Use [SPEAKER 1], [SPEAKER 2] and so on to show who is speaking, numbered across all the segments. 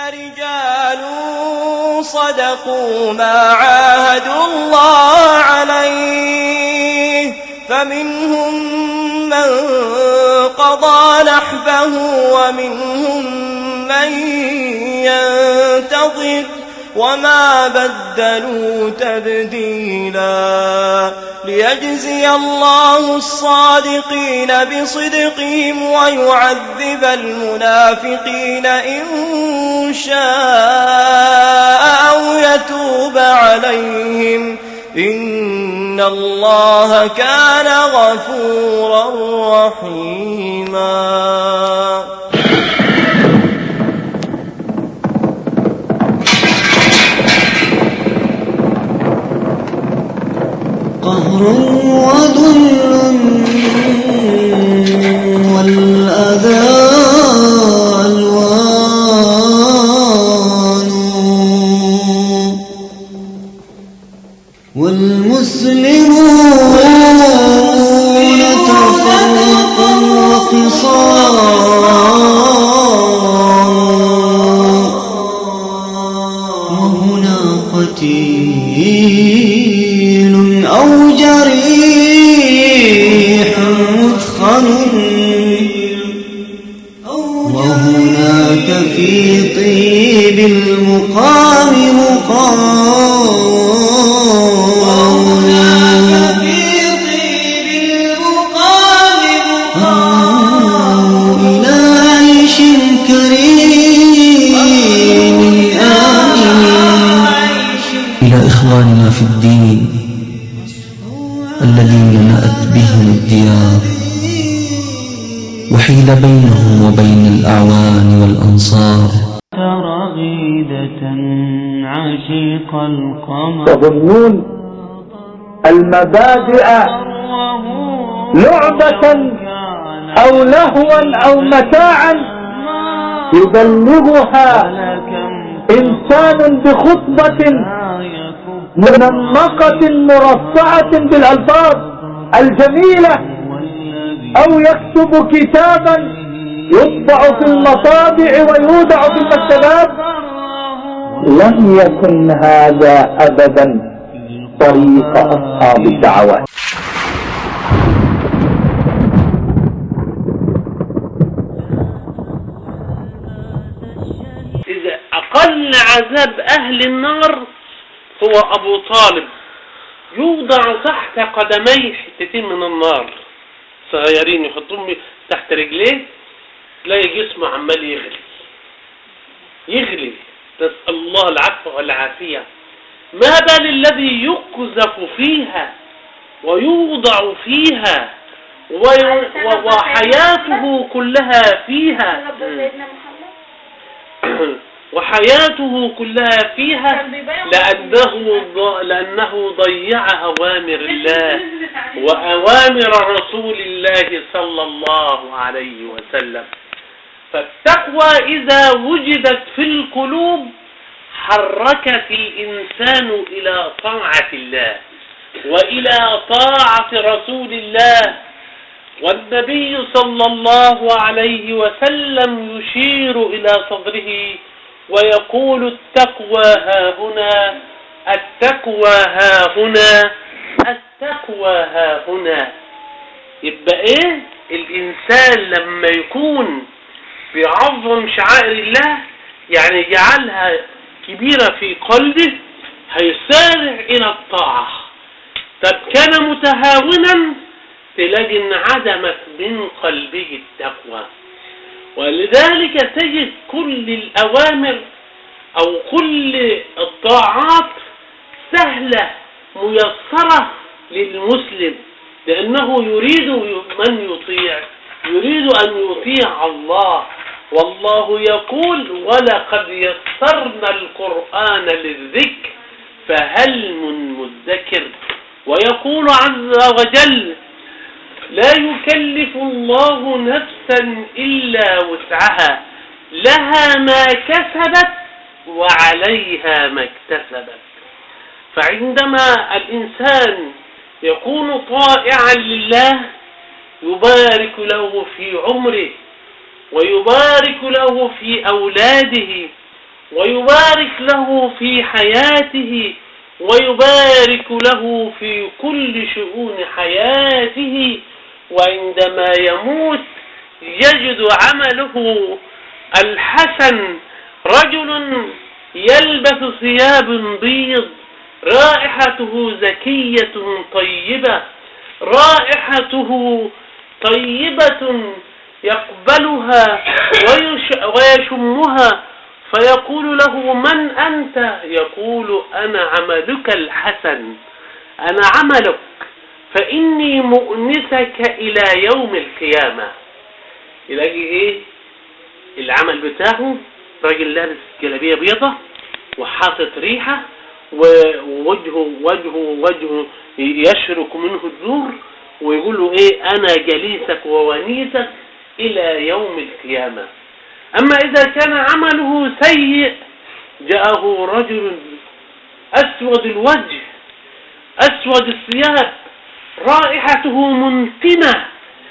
[SPEAKER 1] رجال صدقوا ما عاهدوا الله عليه فمنهم من قضى نحبه ومنهم من ينتظر وما بدلوا تبديلا ليجزي الله الصادقين بصدقهم ويعذب المنافقين إن شاء أو يتوب عليهم إن الله كان غفورا رحيما
[SPEAKER 2] قهر وذل والأذى ألوان والمسلمون تفرق وقصار وهنا قتيل أو جريح مثخن وهناك في طيب المقام مقام إلى عيش كريم آمين إلى إخواننا في الدين الذين نأت بهم الديار وحيل بينهم وبين الأعوان والأنصار رغيدة عشيق القمر
[SPEAKER 3] تظنون المبادئ لعبة أو لهوا أو متاعا يبلغها إنسان بخطبة منمقة مرصعة بالألفاظ الجميلة أو يكتب كتابا يطبع في المطابع ويودع في المكتبات لم يكن هذا أبدا طريق أصحاب الدعوات
[SPEAKER 4] إذا أقل عذاب أهل النار هو أبو طالب يوضع تحت قدميه حتتين من النار صغيرين يحطوهم تحت رجليه تلاقي جسمه عمال يغلي يغلي نسأل الله العفو والعافية ما بال الذي يقذف فيها ويوضع فيها وي- و- وحياته كلها فيها وحياته كلها فيها لأنه ض- لأنه ضيع أوامر الله وأوامر رسول الله صلى الله عليه وسلم فالتقوى إذا وجدت في القلوب حركت الإنسان إلى طاعة الله وإلى طاعة رسول الله والنبي صلى الله عليه وسلم يشير إلى صدره ويقول التقوى ها هنا التقوى ها هنا التقوى ها هنا يبقى ايه الانسان لما يكون بيعظم شعائر الله يعني يجعلها كبيرة في قلبه هيسارع الى الطاعة طب كان متهاونا تلاقي ان عدمت من قلبه التقوى ولذلك تجد كل الأوامر أو كل الطاعات سهلة ميسرة للمسلم لأنه يريد من يطيع يريد أن يطيع الله والله يقول ولقد يسرنا القرآن للذكر فهل من مدكر ويقول عز وجل لا يكلف الله نفسا إلا وسعها لها ما كسبت وعليها ما اكتسبت فعندما الإنسان يكون طائعا لله يبارك له في عمره ويبارك له في أولاده ويبارك له في حياته ويبارك له في كل شؤون حياته وعندما يموت يجد عمله الحسن رجل يلبس ثياب بيض رائحته زكية طيبة رائحته طيبة يقبلها ويشمها فيقول له من أنت يقول أنا عملك الحسن أنا عملك فإني مؤنسك إلى يوم القيامة يلاقي إيه العمل بتاعه راجل لابس جلابية بيضة وحاطط ريحة ووجهه وجهه وجهه يشرك منه النور ويقول له ايه انا جليسك وونيسك الى يوم القيامة اما اذا كان عمله سيء جاءه رجل اسود الوجه اسود الثياب رائحته منتنة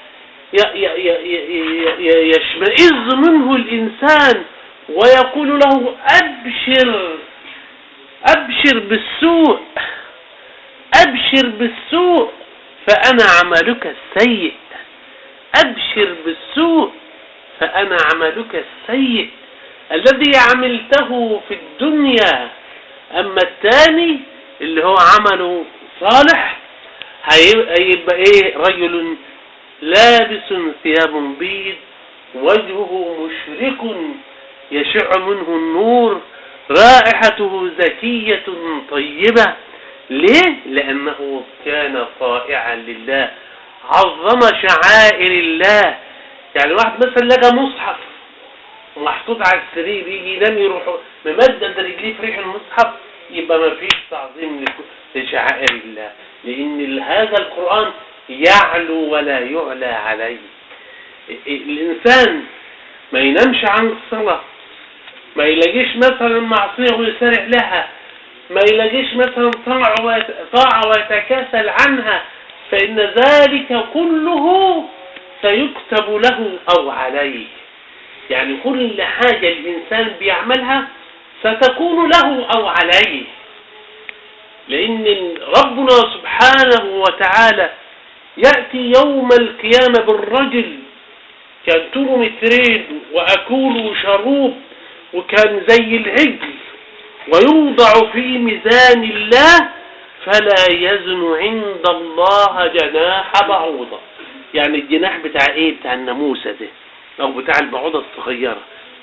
[SPEAKER 4] يشمئز منه الانسان ويقول له ابشر ابشر بالسوء ابشر بالسوء فأنا عملك السيء أبشر بالسوء فأنا عملك السيء الذي عملته في الدنيا أما الثاني اللي هو عمله صالح هيبقى ايه رجل لابس ثياب بيض وجهه مشرق يشع منه النور رائحته زكية طيبة ليه؟ لأنه كان طائعا لله عظم شعائر الله يعني واحد مثلا لقى مصحف محطوط على السرير يجي ينام يروح ممدد رجليه في ريح المصحف يبقى ما فيش تعظيم لشعائر الله لأن هذا القرآن يعلو ولا يعلى عليه الإنسان ما ينامش عن الصلاة ما يلاقيش مثلا معصية ويسارع لها ما يلاقيش مثلا طاعة ويتكاسل عنها فإن ذلك كله سيكتب له أو عليه يعني كل حاجة الإنسان بيعملها ستكون له أو عليه لأن ربنا سبحانه وتعالى يأتي يوم القيامة بالرجل كان طوله مترين وأكول وشروب وكان زي العجل ويوضع في ميزان الله فلا يزن عند الله جناح بعوضة يعني الجناح بتاع ايه بتاع الناموسة ده او بتاع البعوضة الصغيرة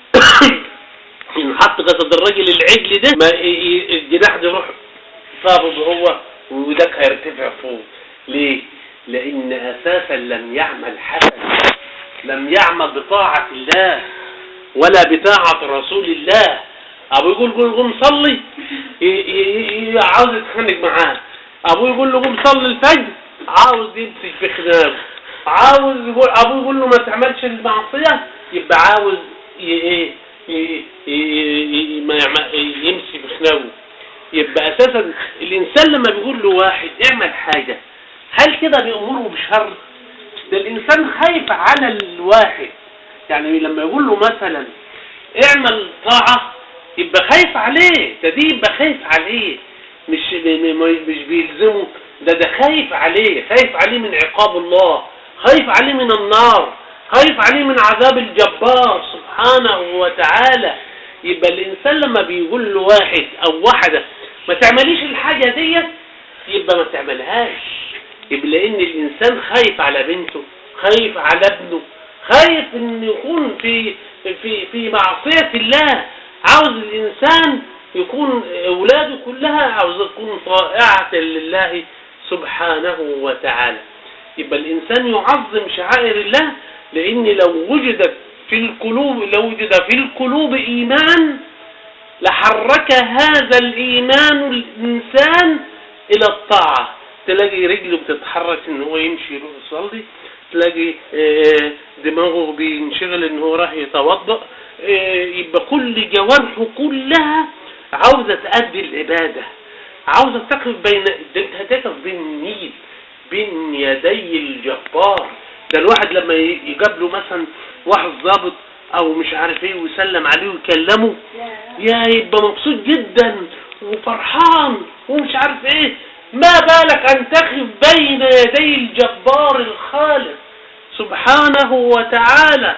[SPEAKER 4] ينحط جسد الراجل العجل ده ما الجناح ده يروح صابب هو وذاك هيرتفع فوق ليه لان اساسا لم يعمل حسن لم يعمل بطاعة الله ولا بطاعة رسول الله ابو يقول قول قوم صلي عاوز يتخانق معاه ابوه يقول له قوم صلي الفجر عاوز يمسك في خناقه عاوز يقول ابوه يقول له ما تعملش المعصيه يبقى عاوز ايه ما يمسك في خناقه يبقى اساسا الانسان لما بيقول له واحد اعمل حاجه هل كده بيأمره بشر ده الانسان خايف على الواحد يعني لما يقول له مثلا اعمل طاعه يبقى خايف عليه ده دي يبقى خايف عليه مش مش بيلزمه ده ده خايف عليه خايف عليه من عقاب الله خايف عليه من النار خايف عليه من عذاب الجبار سبحانه وتعالى يبقى الإنسان لما بيقول له واحد أو واحدة ما تعمليش الحاجة ديت يبقى ما تعملهاش يبقى لأن الإنسان خايف على بنته خايف على ابنه خايف ان يكون في في في معصية الله عاوز الإنسان يكون أولاده كلها عاوز تكون طائعة لله سبحانه وتعالى يبقى الإنسان يعظم شعائر الله لأن لو وجدت في القلوب لو وجد في القلوب إيمان لحرك هذا الإيمان الإنسان إلى الطاعة تلاقي رجله بتتحرك ان هو يمشي يروح يصلي تلاقي دماغه بينشغل ان هو راح يتوضأ يبقى كل جوارحه كلها عاوزة تأدي العبادة عاوزة تقف بين هتقف بين النيل بين يدي الجبار ده الواحد لما يجاب له مثلا واحد ضابط او مش عارف ايه ويسلم عليه ويكلمه يا يبقى مبسوط جدا وفرحان ومش عارف ايه ما بالك ان تقف بين يدي الجبار الخالق سبحانه وتعالى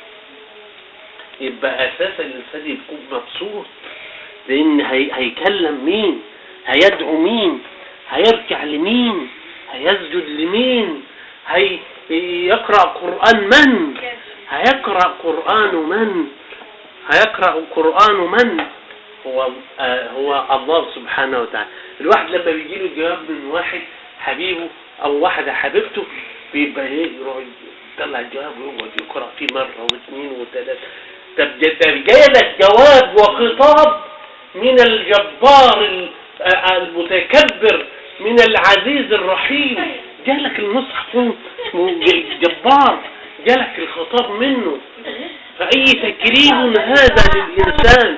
[SPEAKER 4] يبقى اساس الانسان يكون مبسوط لان هي هيكلم مين هيدعو مين هيركع لمين هيسجد لمين هيقرأ قرآن من هيقرأ قرآن من هيقرأ قرآن من هو آه هو الله سبحانه وتعالى الواحد لما بيجي له جواب من واحد حبيبه او واحده حبيبته بيبقى ايه يروح يطلع الجواب ويقعد يقرا فيه مره واثنين وثلاثه طب جاي لك جواب وخطاب من الجبار المتكبر من العزيز الرحيم جالك المصحف جبار جالك الخطاب منه فأي تكريم هذا للإنسان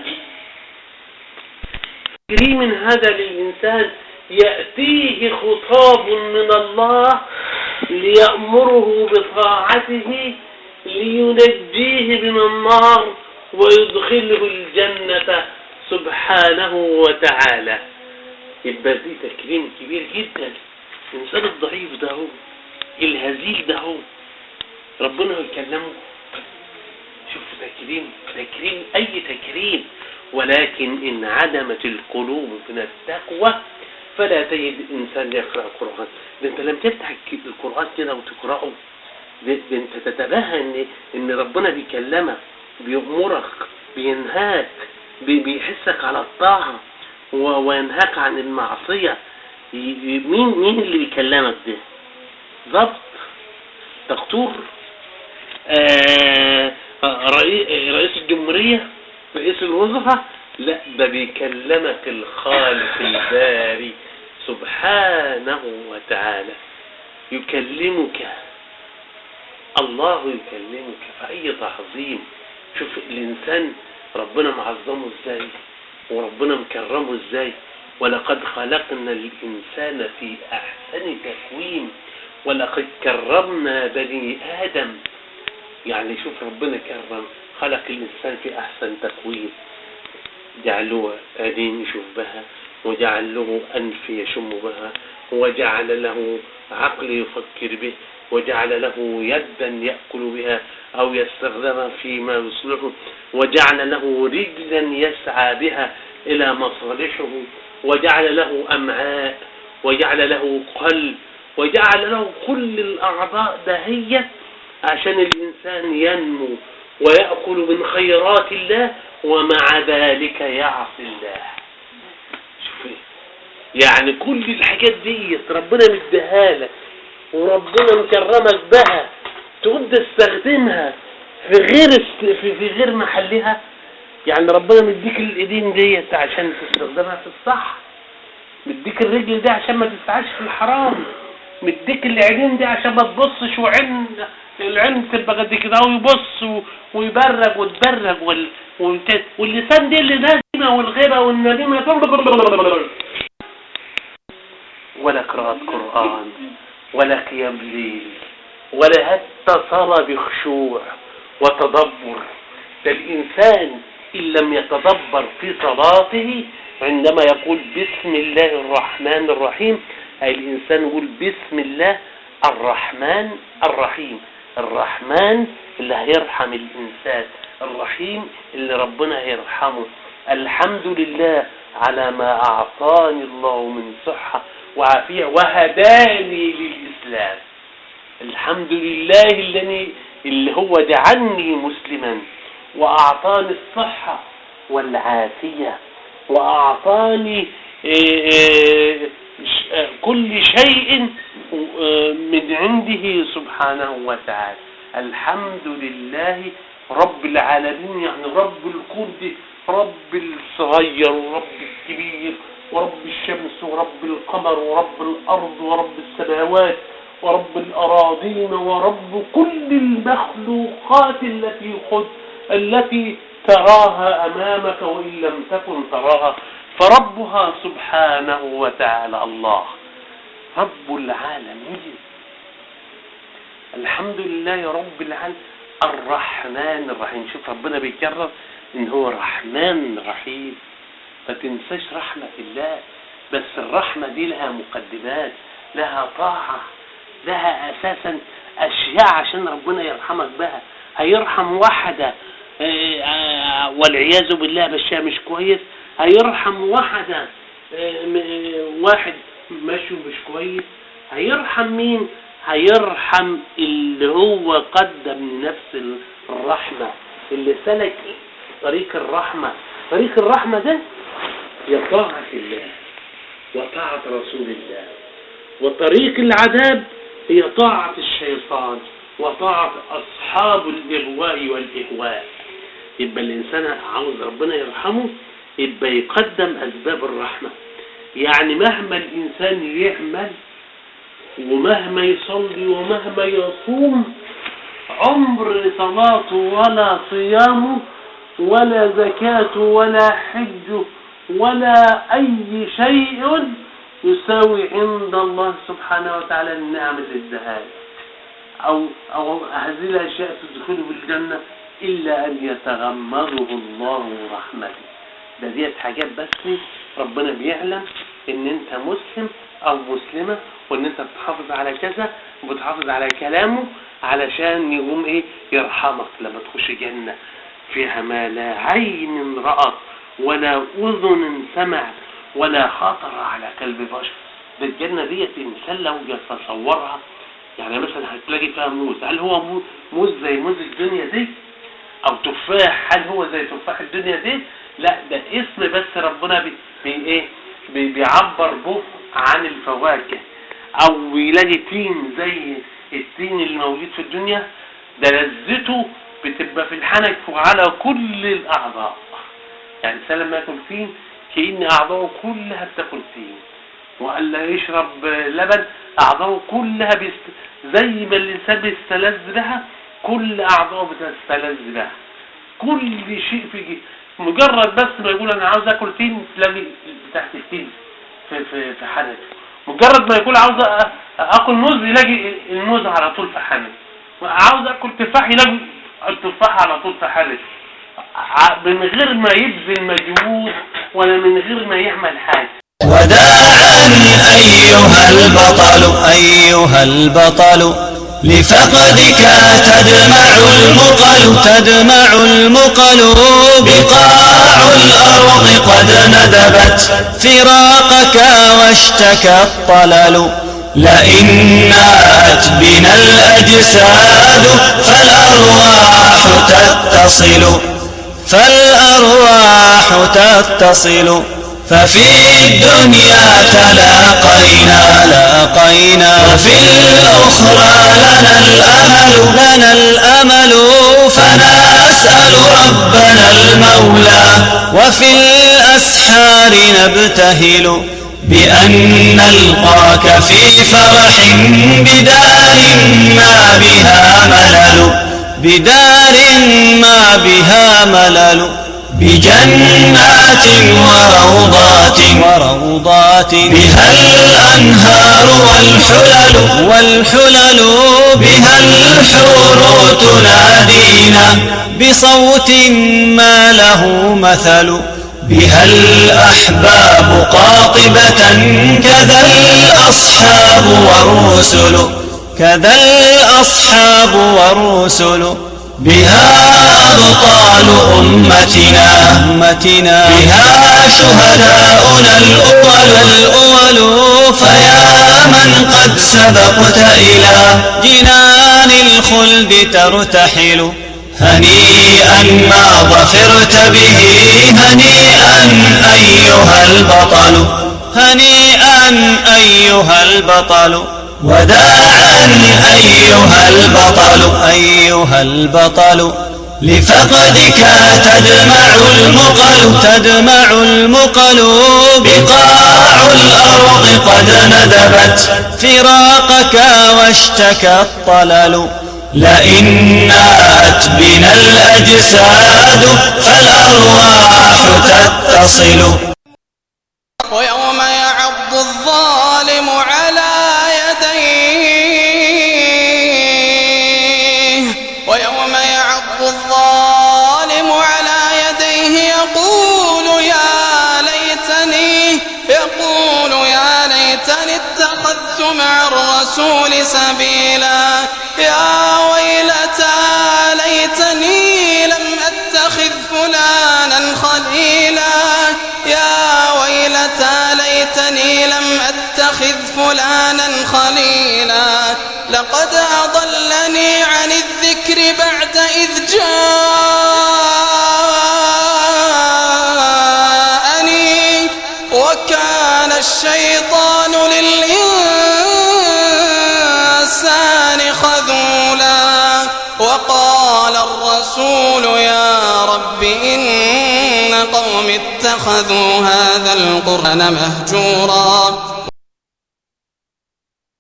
[SPEAKER 4] تكريم هذا للإنسان يأتيه خطاب من الله ليأمره بطاعته لينجيه من النار ويدخله الجنة سبحانه وتعالى يبقى دي تكريم كبير جدا الإنسان الضعيف ده هو الهزيل ده هو ربنا يكلمه شوف تكريم تكريم أي تكريم ولكن إن عدمت القلوب من التقوى فلا تجد إنسان يقرأ القرآن ده أنت لم تفتح القرآن كده وتقرأه ده أنت تتباهى إن, إن ربنا بيكلمك بيأمرك بينهاك بيحسك على الطاعة وينهاك عن المعصية مين مين اللي بيكلمك ده ضبط دكتور آه رئيس الجمهورية رئيس الوظراء لا ده بيكلمك الخالق الباري سبحانه وتعالى يكلمك الله يكلمك فأي تعظيم شوف الإنسان ربنا معظمه ازاي وربنا مكرمه ازاي ولقد خلقنا الإنسان في أحسن تكوين ولقد كرمنا بني آدم يعني شوف ربنا كرم خلق الإنسان في أحسن تكوين جعل له أذين يشوف بها وجعل له أنف يشم بها وجعل له عقل يفكر به وجعل له يدا يأكل بها أو يستخدمها فيما يصلحه وجعل له رجلا يسعى بها إلى مصالحه وجعل له أمعاء وجعل له قلب وجعل له كل الأعضاء دهية عشان الإنسان ينمو ويأكل من خيرات الله ومع ذلك يعصي الله شوف يعني كل الحاجات دي ربنا مديها لك وربنا مكرمك بها تقول تستخدمها في غير في, في غير محلها يعني ربنا مديك الايدين ديت عشان تستخدمها في الصح مديك الرجل دي عشان ما تسعاش في الحرام مديك العينين دي عشان ما تبصش وعين العين تبقى قد كده ويبص ويبرج وتبرج وال... واللسان دي اللي نازمه والغيبه والنديمه ولا قراءة قرآن ولا قيام ليل ولا حتى صلاة بخشوع وتدبر ده الإنسان إن لم يتدبر في صلاته عندما يقول بسم الله الرحمن الرحيم أي الإنسان يقول بسم الله الرحمن الرحيم الرحمن اللي هيرحم الإنسان الرحيم اللي ربنا هيرحمه الحمد لله على ما أعطاني الله من صحة وعافية وهداني للإسلام الحمد لله اللي, اللي هو جعلني مسلما وأعطاني الصحة والعافية وأعطاني كل شيء من عنده سبحانه وتعالى الحمد لله رب العالمين يعني رب الكون رب الصغير ورب الكبير ورب الشمس ورب القمر ورب الأرض ورب السماوات ورب الأراضين ورب كل المخلوقات التي خد التي تراها أمامك وإن لم تكن تراها فربها سبحانه وتعالى الله رب العالمين الحمد لله رب العالمين الرحمن الرحيم شوف ربنا بيكرر ان هو رحمن رحيم ما تنساش رحمة الله بس الرحمة دي لها مقدمات لها طاعة لها اساسا اشياء عشان ربنا يرحمك بها هيرحم واحدة آه، آه، والعياذ بالله بشيء مش كويس هيرحم واحدة آه، م- آه، واحد ماشي مش كويس هيرحم مين هيرحم اللي هو قدم نفس الرحمة اللي سلك طريق الرحمة طريق الرحمة ده هي طاعة الله وطاعة رسول الله وطريق العذاب هي طاعة الشيطان وطاعة أصحاب الإغواء والإهواء يبقى الإنسان عاوز ربنا يرحمه يبقى يقدم أسباب الرحمة يعني مهما الإنسان يعمل ومهما يصلي ومهما يصوم عمر صلاته ولا صيامه ولا زكاة ولا حج ولا أي شيء يساوي عند الله سبحانه وتعالى النعم الازدهاد أو, أو هذه الأشياء تدخله بالجنة إلا أن يتغمضه الله رحمته ده ديت حاجات بس ربنا بيعلم ان انت مسلم او مسلمة وان انت بتحافظ على كذا وبتحافظ على كلامه علشان يقوم ايه يرحمك لما تخش جنة فيها ما لا عين رأت ولا اذن سمع ولا خطر على قلب بشر ده الجنة ديت الانسان لو يتصورها يعني مثلا هتلاقي فيها موز هل هو مو- موز زي موز الدنيا دي او تفاح هل هو زي تفاح الدنيا دي لا ده اسم بس ربنا بي, بي ايه بي بيعبر به عن الفواكه او يلاقي تين زي التين اللي موجود في الدنيا ده لذته بتبقى في الحنك وعلى كل الاعضاء يعني الانسان لما ياكل تين كأن اعضائه كلها بتاكل تين وألا يشرب لبن أعضائه كلها بيست... زي ما الإنسان بيستلذ بها كل أعضائه بتستلذ بها كل شيء في جي. مجرد بس ما يقول أنا عاوز أكل تين تلاقي تحت التين في في في حنك مجرد ما يقول عاوز أ- أكل موز يلاقي الموز على طول في حنك عاوز أكل تفاح يلاقي التفاح على طول في حنك ع- من غير ما يبذل مجهود ولا من غير ما يعمل حاجة
[SPEAKER 5] وداعا أيها البطل أيها البطل لفقدك تدمع المقل تدمع المقل بقاع الأرض قد ندبت فراقك واشتكى الطلل لئن ناءت بنا الأجساد فالأرواح تتصل فالأرواح تتصل ففي الدنيا تلاقينا لاقينا وفي الأخرى لنا الأمل لنا الأمل فنسأل ربنا المولى وفي الأسحار نبتهل بأن نلقاك في فرح بدار ما بها ملل بدار ما بها ملل بجنات وروضات وروضات بها الأنهار والحلل والحلل بها الحور تنادينا بصوت ما له مثل بها الأحباب قاطبة كذا الأصحاب والرسل كذا الأصحاب والرسل بها أبطال أمتنا أمتنا بها شهداؤنا الأول الأول فيا من قد سبقت إلى جنان الخلد ترتحل هنيئا ما ظفرت به هنيئا أيها البطل هنيئا أيها البطل وداعا أيها البطل أيها البطل لفقدك تدمع المقل تدمع المقل بقاع الأرض قد ندبت فراقك واشتكى الطلل لئن ناءت بنا الأجساد فالأرواح تتصل
[SPEAKER 6] ويوم يعض الظالم على يديه ويوم يعض مع الرسول سبيلا يا ويلتى ليتني لم أتخذ فلانا خليلا يا ويلتى ليتني لم أتخذ فلانا خليلا لقد أضلني عن الذكر بعد إذ جاءني وكان الشيطان للإنسان خذولا وقال الرسول يا رب إن قوم اتخذوا هذا القرآن مهجورا